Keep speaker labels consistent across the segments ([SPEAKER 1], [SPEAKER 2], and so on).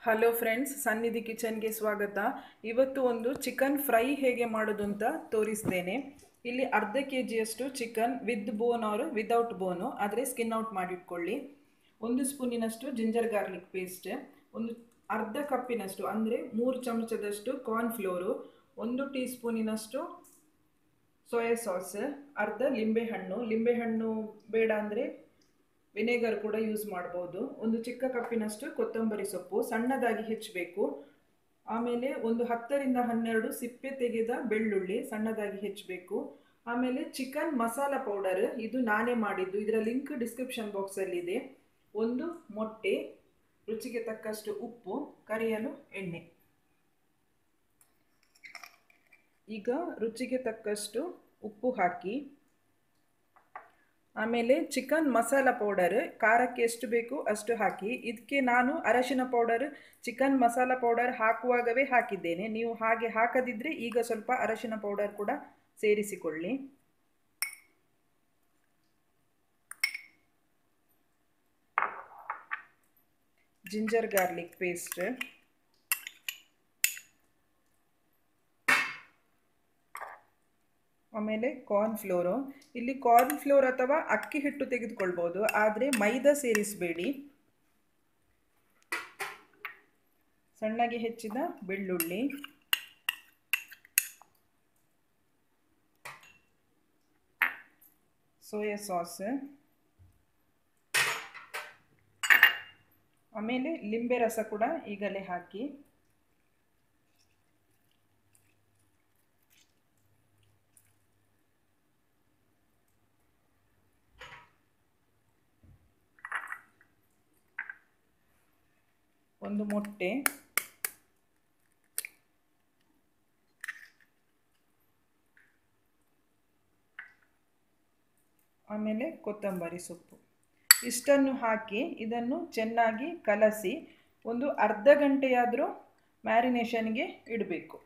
[SPEAKER 1] hello friends ಸನ್ನಿಧಿ ಕಿಚನ್ಗೆ ಸ್ವಾಗತ ಇವತ್ತು ಒಂದು ಚಿಕನ್ ಫ್ರೈ ಹೇಗೆ ಮಾಡೋದು ಅಂತ ತೋರಿಸ್ತೇನೆ ಇಲ್ಲಿ ಅರ್ಧ ಕೆ ಜಿಯಷ್ಟು chicken with bone or without bone ಆದರೆ ಸ್ಕಿನ್ ಔಟ್ ಮಾಡಿಟ್ಕೊಳ್ಳಿ ಒಂದು ಸ್ಪೂನಿನಷ್ಟು ಜಿಂಜರ್ ಗಾರ್ಲಿಕ್ ಪೇಸ್ಟ್ ಒಂದು ಅರ್ಧ ಕಪ್ಪಿನಷ್ಟು ಅಂದರೆ ಮೂರು ಚಮಚದಷ್ಟು ಕಾರ್ನ್ಫ್ಲೋರು ಒಂದು ಟೀ ಸ್ಪೂನಿನಷ್ಟು ಸೋಯಾ ಸಾಸ್ ಅರ್ಧ ಲಿಂಬೆಹಣ್ಣು ಲಿಂಬೆಹಣ್ಣು ಬೇಡ ಅಂದರೆ ವಿನೆಗರ್ ಕೂಡ ಯೂಸ್ ಮಾಡ್ಬೋದು ಒಂದು ಚಿಕ್ಕ ಕಪ್ಪಿನಷ್ಟು ಕೊತ್ತಂಬರಿ ಸೊಪ್ಪು ಸಣ್ಣದಾಗಿ ಹೆಚ್ಚಬೇಕು ಆಮೇಲೆ ಒಂದು ಹತ್ತರಿಂದ ಹನ್ನೆರಡು ಸಿಪ್ಪೆ ತೆಗೆದ ಬೆಳ್ಳುಳ್ಳಿ ಸಣ್ಣದಾಗಿ ಹೆಚ್ಚಬೇಕು ಆಮೇಲೆ ಚಿಕನ್ ಮಸಾಲ ಪೌಡರ್ ಇದು ನಾನೇ ಮಾಡಿದ್ದು ಇದರ ಲಿಂಕ್ ಡಿಸ್ಕ್ರಿಪ್ಷನ್ ಬಾಕ್ಸಲ್ಲಿದೆ ಒಂದು ಮೊಟ್ಟೆ ರುಚಿಗೆ ತಕ್ಕಷ್ಟು ಉಪ್ಪು ಕರಿಯಲು ಎಣ್ಣೆ ಈಗ ರುಚಿಗೆ ತಕ್ಕಷ್ಟು ಉಪ್ಪು ಹಾಕಿ ಆಮೇಲೆ ಚಿಕನ್ ಮಸಾಲ ಪೌಡರ್ ಖಾರಕ್ಕೆ ಎಷ್ಟು ಬೇಕು ಅಷ್ಟು ಹಾಕಿ ಇದಕ್ಕೆ ನಾನು ಅರಶಿನ ಪೌಡರ್ ಚಿಕನ್ ಮಸಾಲ ಪೌಡರ್ ಹಾಕುವಾಗವೇ ಹಾಕಿದ್ದೇನೆ ನೀವು ಹಾಗೆ ಹಾಕದಿದ್ದರೆ ಈಗ ಸ್ವಲ್ಪ ಅರಶಿನ ಪೌಡರ್ ಕೂಡ ಸೇರಿಸಿಕೊಳ್ಳಿ ಜಿಂಜರ್ ಗಾರ್ಲಿಕ್ ಪೇಸ್ಟ್ ಆಮೇಲೆ ಕಾರ್ನ್ ಫ್ಲೋರು ಇಲ್ಲಿ ಕಾರ್ನ್ ಫ್ಲೋರ್ ಅಥವಾ ಅಕ್ಕಿ ಹಿಟ್ಟು ತೆಗೆದುಕೊಳ್ಬೋದು ಆದರೆ ಮೈದಾ ಸೇರಿಸಬೇಡಿ ಸಣ್ಣಗೆ ಹೆಚ್ಚಿದ ಬೆಳ್ಳುಳ್ಳಿ ಸೋಯಾ ಸಾಸ್ ಆಮೇಲೆ ಲಿಂಬೆ ರಸ ಕೂಡ ಈಗಲೇ ಹಾಕಿ ಒಂದು ಮೊಟ್ಟೆ ಆಮೇಲೆ ಕೊತ್ತಂಬರಿ ಸೊಪ್ಪು ಇಷ್ಟನ್ನು ಹಾಕಿ ಇದನ್ನು ಚೆನ್ನಾಗಿ ಕಲಸಿ ಒಂದು ಅರ್ಧ ಗಂಟೆಯಾದರೂ ಮ್ಯಾರಿನೇಷನ್ಗೆ ಇಡಬೇಕು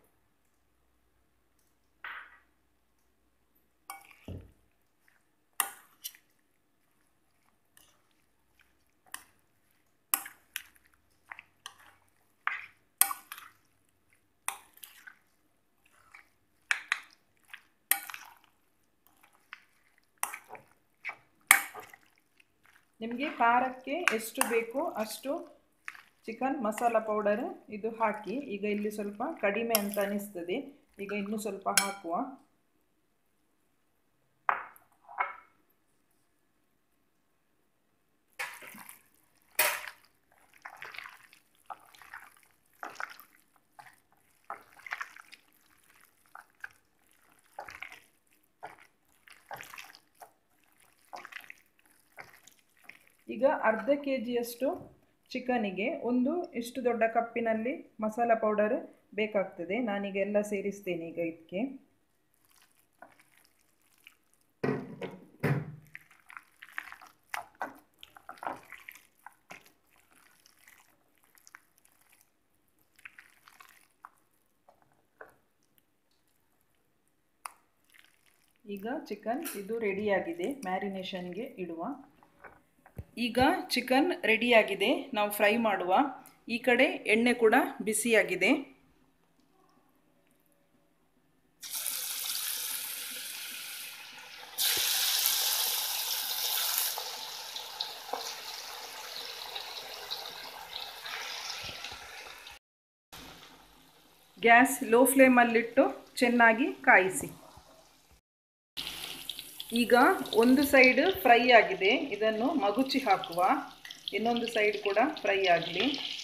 [SPEAKER 1] ನಿಮಗೆ ಖಾರಕ್ಕೆ ಎಷ್ಟು ಬೇಕೋ ಅಷ್ಟು ಚಿಕನ್ ಮಸಾಲ ಪೌಡರ್ ಇದು ಹಾಕಿ ಈಗ ಇಲ್ಲಿ ಸ್ವಲ್ಪ ಕಡಿಮೆ ಅಂತ ಅನಿಸ್ತದೆ ಈಗ ಇನ್ನೂ ಸ್ವಲ್ಪ ಹಾಕುವ ಈಗ ಅರ್ಧ ಕೆ ಜಿಯಷ್ಟು ಚಿಕನಿಗೆ ಒಂದು ಇಷ್ಟು ದೊಡ್ಡ ಕಪ್ಪಿನಲ್ಲಿ ಮಸಾಲ ಪೌಡರ್ ಬೇಕಾಗ್ತದೆ ನಾನೀಗ ಎಲ್ಲ ಸೇರಿಸ್ತೇನೆ ಈಗ ಇದಕ್ಕೆ ಈಗ ಚಿಕನ್ ಇದು ರೆಡಿಯಾಗಿದೆ ಮ್ಯಾರಿನೇಷನ್ಗೆ ಇಡುವ ಈಗ ಚಿಕನ್ ರೆಡಿಯಾಗಿದೆ ನಾವು ಫ್ರೈ ಮಾಡುವ ಈ ಕಡೆ ಎಣ್ಣೆ ಕೂಡ ಬಿಸಿಯಾಗಿದೆ ಗ್ಯಾಸ್ ಲೋ ಫ್ಲೇಮಲ್ಲಿಟ್ಟು ಚೆನ್ನಾಗಿ ಕಾಯಿಸಿ ಈಗ ಒಂದು ಸೈಡ್ ಫ್ರೈ ಆಗಿದೆ ಇದನ್ನು ಮಗುಚಿ ಹಾಕುವ ಇನ್ನೊಂದು ಸೈಡ್ ಕೂಡ ಫ್ರೈ ಆಗಲಿ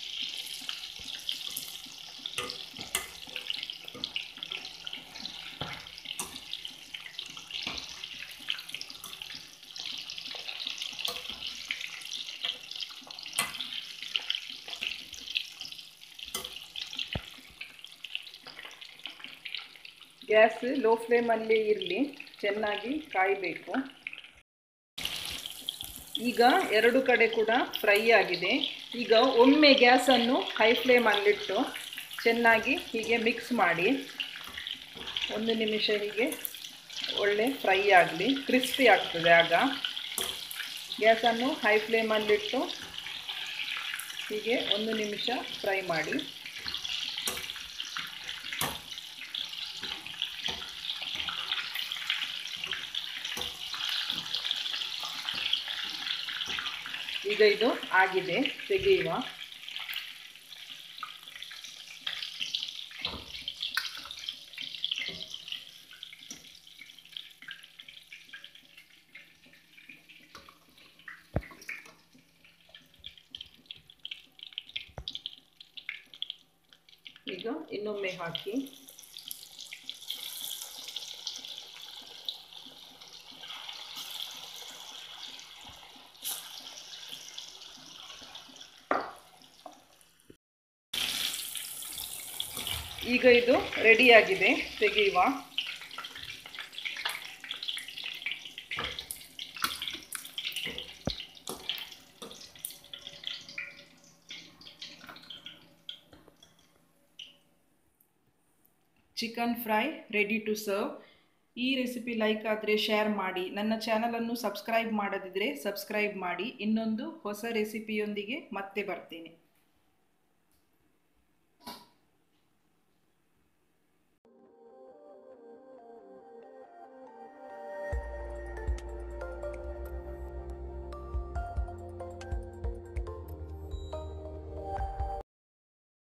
[SPEAKER 1] ಗ್ಯಾಸ್ ಲೋ ಫ್ಲೇಮಲ್ಲೇ ಇರಲಿ ಚೆನ್ನಾಗಿ ಕಾಯಬೇಕು ಈಗ ಎರಡು ಕಡೆ ಕೂಡ ಫ್ರೈ ಆಗಿದೆ ಈಗ ಒಮ್ಮೆ ಗ್ಯಾಸನ್ನು ಹೈ ಫ್ಲೇಮಲ್ಲಿಟ್ಟು ಚೆನ್ನಾಗಿ ಹೀಗೆ ಮಿಕ್ಸ್ ಮಾಡಿ ಒಂದು ನಿಮಿಷ ಹೀಗೆ ಒಳ್ಳೆ ಫ್ರೈ ಆಗಲಿ ಕ್ರಿಸ್ಪಿ ಆಗ್ತದೆ ಆಗ ಗ್ಯಾಸನ್ನು ಹೈ ಫ್ಲೇಮಲ್ಲಿಟ್ಟು ಹೀಗೆ ಒಂದು ನಿಮಿಷ ಫ್ರೈ ಮಾಡಿ ಈಗ ಇದು ಆಗಿದೆ ತೆಗೆಯುವ ಈಗ ಇನ್ನೊಮ್ಮೆ ಹಾಕಿ ಈಗ ಇದು ರೆಡಿಯಾಗಿದೆ ತೆಗೆಯುವ chicken fry ready to serve ಈ ರೆಸಿಪಿ ಲೈಕ್ ಆದರೆ ಶೇರ್ ಮಾಡಿ ನನ್ನ ಚಾನಲನ್ನು ಸಬ್ಸ್ಕ್ರೈಬ್ ಮಾಡದಿದ್ದರೆ ಸಬ್ಸ್ಕ್ರೈಬ್ ಮಾಡಿ ಇನ್ನೊಂದು ಹೊಸ ರೆಸಿಪಿಯೊಂದಿಗೆ ಮತ್ತೆ ಬರ್ತೀನಿ